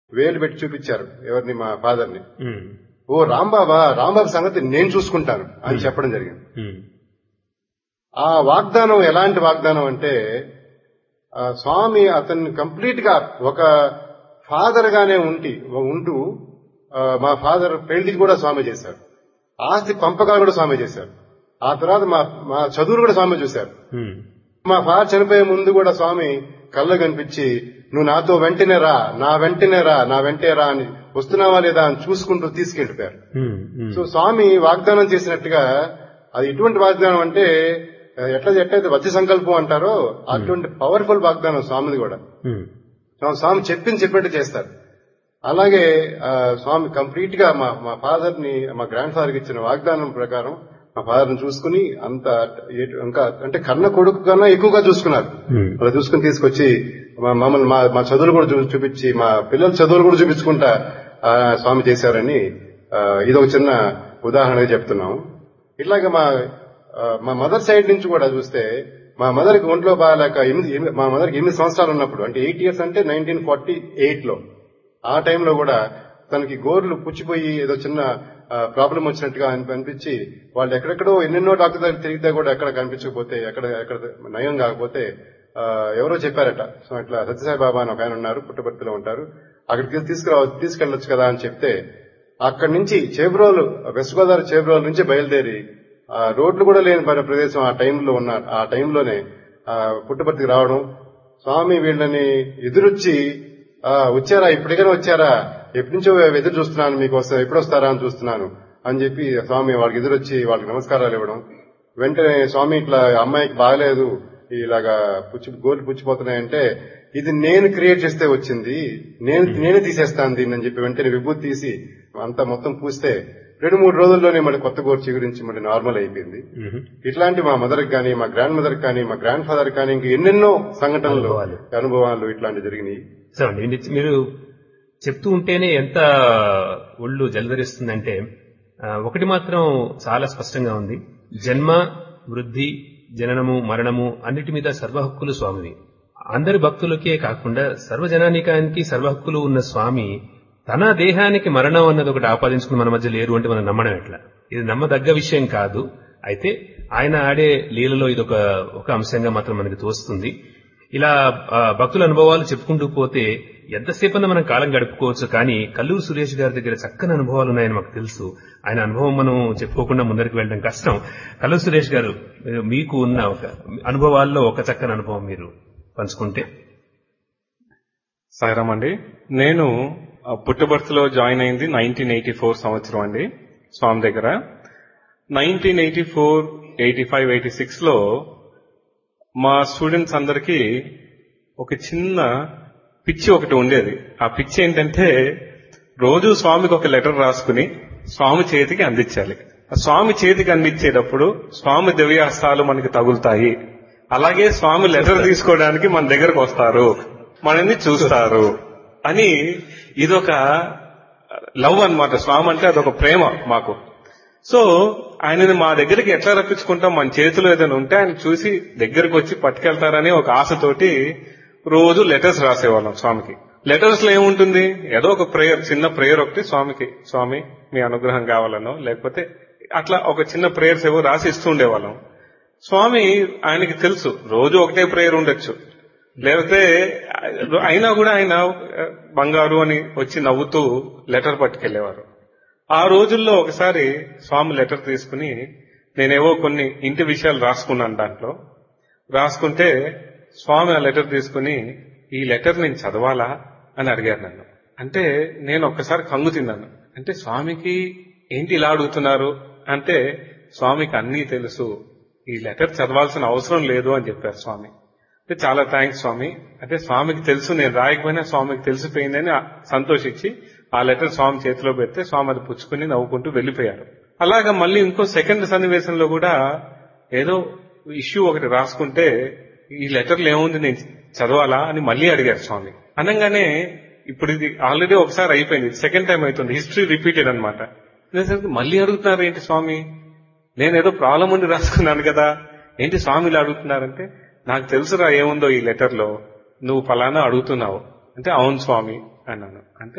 వేలు పెట్టి చూపించారు ఎవరిని మా ఫాదర్ని ఉమ్, ఓ రాంబాబా రాంబాబు సంగతి నేను చూసుకుంటాను అని చెప్పడం జరిగింది ఉమ్, ఆ వాగ్దానం ఎలాంటి వాగ్దానం అంటే ఆ స్వామి అతన్ని కంప్లీట్ గా ఒక ఫాదర్ గానే ఉండి ఉంటూ ఆ, మా ఫాదర్ పెళ్లి కూడా స్వామి చేశారు ఆస్తి పంపకాలు కూడా స్వామి చేశారు ఆ తర్వాత మా మా చదువులు కూడా స్వామి చూశారు ఉమ్, మా ఫాదర్ చనిపోయే ముందు కూడా స్వామి కళ్ళ కనిపించి నువ్వు నాతో వెంటనే రా నా వెంటనే రా నా వెంటే రా అని వస్తున్నావా లేదా అని చూసుకుంటూ తీసుకెళ్లిపోయారు ఉమ్, ఉమ్, సో స్వామి వాగ్దానం చేసినట్టుగా అది ఎటువంటి వాగ్దానం అంటే ఆ, ఎట్లా ఎట్లయితే వజ్ర సంకల్పం అంటారో అటువంటి పవర్ఫుల్ వాగ్దానం స్వామిది కూడా ఉమ్, స్వామి- స్వామి చెప్పింది చెప్పినట్టు చేస్తారు అలాగే ఆ, స్వామి కంప్లీట్ గా మా మా ఫాదర్ ని మా గ్రాండ్ ఫాదర్ కి ఇచ్చిన వాగ్దానం ప్రకారం మా ఫాదర్ ని చూసుకుని అంత ఏ- ఇంకా అంటే కన్న కొడుకు కన్నా ఎక్కువగా చూసుకున్నారు ఉమ్. అలా చూసుకుని తీసుకొచ్చి మా మమ్మల్ని మా మా చదువులు కూడా చూ- చూపించి మా పిల్లల చదువులు కూడా చూపించుకుంటా ఆ, స్వామి చేశారని ఆ, ఇది ఒక చిన్న ఉదాహరణగా చెప్తున్నాము ఇట్లాగే మా ఆ, మా మదర్ సైడ్ నుంచి కూడా చూస్తే మా మదర్ కి ఒంట్లో బాగాలేక ఎనిమిది ఎనిమిది- మా మదర్ కి ఎనిమిది సంవత్సరాలు ఉన్నప్పుడు అంటే ఎయిట్ ఇయర్స్ అంటే నైన్టీన్ ఫార్టీ ఎయిట్ లో ఆ టైంలో కూడా తనకి గోర్లు పుచ్చిపోయి ఏదో చిన్న ప్రాబ్లం వచ్చినట్టుగా అని- అనిపించి వాళ్ళు ఎక్కడెక్కడో ఎన్నెన్నో డాక్టర్ దగ్గర తిరిగితే కూడా ఎక్కడ కనిపించకపోతే ఎక్కడ ఎక్కడ నయం కాకపోతే ఆ, ఎవరో చెప్పారట సో అట్లా సత్యసాయి బాబా అని ఒక ఆయన ఉన్నారు పుట్టపర్తిలో ఉంటారు అక్కడికి తీసుకురా తీసుకెళ్లొచ్చు కదా అని చెప్తే అక్కడి నుంచి చేబ్రోలు వెస్ట్ గోదావరి చేబ్రోలు నుంచి బయలుదేరి ఆ రోడ్లు కూడా లేని పరి- ప్రదేశం ఆ టైంలో ఉన్న ఆ టైంలోనే ఆ పుట్టపర్తికి రావడం స్వామి వీళ్ళని ఎదురొచ్చి ఆ వచ్చారా ఇప్పటికైనా వచ్చారా ఎప్పటి నుంచో ఎదురు చూస్తున్నాను మీకు వస్తా ఎప్పుడు వస్తారా అని చూస్తున్నాను అని చెప్పి స్వామి వాళ్ళకి ఎదురొచ్చి వాళ్ళకి నమస్కారాలు ఇవ్వడం వెంటనే స్వామి ఇట్లా అమ్మాయికి బాగలేదు ఇలాగా పుచ్చి గోలు పుచ్చిపోతున్నాయంటే ఇది నేను క్రియేట్ చేస్తే వచ్చింది నేను నేనే తీసేస్తాను దీన్ని అని చెప్పి వెంటనే విభూతి తీసి అంతా మొత్తం పూస్తే రెండు మూడు రోజుల్లోనే మళ్ళీ కొత్త గోరు చిగురించి మళ్ళీ నార్మల్ అయిపోయింది ఉమ్. ఇట్లాంటి మా మదర్ కానీ మా గ్రాండ్ మదర్ కానీ మా గ్రాండ్ ఫాదర్ కానీ ఇంకా ఎన్నెన్నో సంఘటనలు అనుభవాలు. అనుభవాలు ఇట్లాంటివి జరిగినాయి సరే అండి ఇది మీరు చెప్తూ ఉంటేనే ఎంత ఒళ్ళు జలధరిస్తుందంటే ఆ, ఒకటి మాత్రం చాలా స్పష్టంగా ఉంది జన్మ వృద్ధి జననము మరణము అన్నిటి మీద సర్వ హక్కులు స్వామివి అందరి భక్తులకే కాకుండా సర్వజనానికానికి సర్వ హక్కులు ఉన్న స్వామి తన దేహానికి మరణం అన్నది ఒకటి ఆపాదించుకుని మన మధ్య లేరు అంటే మనం నమ్మడం ఎట్లా ఇది నమ్మదగ్గ విషయం కాదు అయితే ఆయన ఆడే లీలలో ఇది ఒక ఒక అంశంగా మాత్రం మనకి తోస్తుంది ఇలా ఆ, భక్తుల అనుభవాలు చెప్పుకుంటూ పోతే ఎంతసేపన్నా మనం కాలం గడుపుకోవచ్చు కానీ కల్లూరు సురేష్ గారి దగ్గర చక్కని అనుభవాలు ఉన్నాయని మాకు తెలుసు ఆయన అనుభవం మనం చెప్పుకోకుండా ముందరికి వెళ్ళడం కష్టం కల్లూరు సురేష్ గారు మీరు- మీకు ఉన్న ఒక అనుభవాల్లో ఒక చక్కని అనుభవం మీరు పంచుకుంటే సాయిరామ్ అండి నేను ఆ, పుట్టబర్తిలో జాయిన్ అయింది నైన్టీన్ ఎయిటీ ఫోర్ సంవత్సరం అండి స్వామి దగ్గర nineteen eighty four eighty five eighty six లో మా స్టూడెంట్స్ అందరికీ ఒక చిన్న పిచ్చి ఒకటి ఉండేది ఆ పిచ్చి ఏంటంటే రోజు స్వామికి ఒక లెటర్ రాసుకుని స్వామి చేతికి అందించాలి ఆ స్వామి చేతికి అందించేటప్పుడు స్వామి దివ్యాస్తాలు మనకి తగులుతాయి అలాగే స్వామి లెటర్ తీసుకోవడానికి మన దగ్గరకు వస్తారు మనల్ని చూస్తారు అని ఇదొక లవ్ అన్నమాట స్వామి అంటే అదొక ప్రేమ మాకు సో ఆయనని మా దగ్గరికి ఎట్లా రప్పించుకుంటాం మన చేతిలో ఏదైనా ఉంటే ఆయన చూసి దగ్గరకు వచ్చి పట్టుకెళ్తారని ఒక ఆశతోటి రోజు లెటర్స్ రాసేవాళ్ళం స్వామికి లెటర్స్ లో ఏముంటుంది ఏదో ఒక ప్రేయర్ చిన్న ప్రేయర్ ఒకటి స్వామికి స్వామి మీ అనుగ్రహం కావాలనో లేకపోతే అట్లా ఒక చిన్న ప్రేయర్స్ ఏవో రాసి ఇస్తూ ఉండేవాళ్ళం స్వామి ఆయనకి తెలుసు రోజు ఒకటే ప్రేయర్ ఉండొచ్చు లేకపోతే అయినా కూడా ఆయన ఆ, బంగారు అని వచ్చి నవ్వుతూ లెటర్ పట్టుకెళ్లేవారు ఆ రోజుల్లో ఒకసారి స్వామి లెటర్ తీసుకుని నేనేవో కొన్ని ఇంటి విషయాలు రాసుకున్నాను దాంట్లో రాసుకుంటే స్వామి ఆ లెటర్ తీసుకుని ఈ లెటర్ నేను చదవాలా అని అడిగారు నన్ను అంటే నేను ఒక్కసారి కంగు తిన్నాను అంటే స్వామికి ఏంటి ఇలా అడుగుతున్నారు అంటే స్వామికి అన్నీ తెలుసు ఈ లెటర్ చదవాల్సిన అవసరం లేదు అని చెప్పారు స్వామి అంటే చాలా థ్యాంక్స్ స్వామి అంటే స్వామికి తెలుసు నేను రాయకపోయినా స్వామికి తెలిసిపోయిందని ఆ- సంతోషించి ఆ లెటర్ స్వామి చేతిలో పెడితే స్వామి అది పుచ్చుకుని నవ్వుకుంటూ వెళ్లిపోయారు అలాగా మళ్ళీ ఇంకో సెకండ్ సన్నివేశంలో కూడా ఏదో ఇష్యూ ఒకటి రాసుకుంటే ఈ లెటర్లో ఏముంది నేను చదవాలా అని మళ్ళీ అడిగారు స్వామి అనగానే ఇప్పుడు ఇది ఆల్రెడీ ఒకసారి అయిపోయింది సెకండ్ టైం అవుతుంది హిస్టరీ రిపీటెడ్ అనమాట మళ్ళీ అడుగుతున్నారు ఏంటి స్వామి నేను ఏదో ప్రాబ్లం ఉండి రాసుకున్నాను కదా ఏంటి స్వామి ఇలా అడుగుతున్నారంటే నాకు తెలుసురా ఏముందో ఈ లెటర్ లో నువ్వు ఫలానా అడుగుతున్నావు అంటే అవును స్వామి అన్నాను అంటే